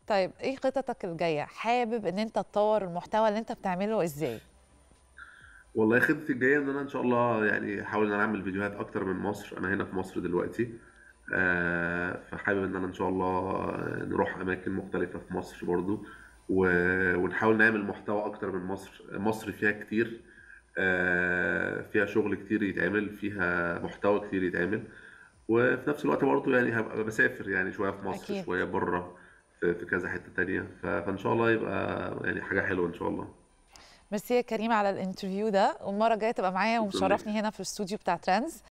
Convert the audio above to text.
طيب ايه خططك الجايه حابب ان انت تطور المحتوى اللي انت بتعمله ازاي والله خطتي الجايه ان انا ان شاء الله يعني احاول ان انا اعمل فيديوهات اكتر من مصر انا هنا في مصر دلوقتي آه، فحابب ان انا ان شاء الله نروح اماكن مختلفه في مصر برضو و- ونحاول نعمل محتوى اكتر من مصر مصر فيها كتير آه، فيها شغل كتير يتعمل فيها محتوى كتير يتعمل وفي نفس الوقت برضو يعني هبقى بسافر يعني شويه في مصر اكيد شويه بره في في كذا حته تانية ف- فان شاء الله يبقى يعني حاجه حلوه ان شاء الله ميرسي يا كريم على الانترفيو ده والمره الجايه تبقى معايا شكرا لك ومشرفني هنا في الاستوديو بتاع ترندز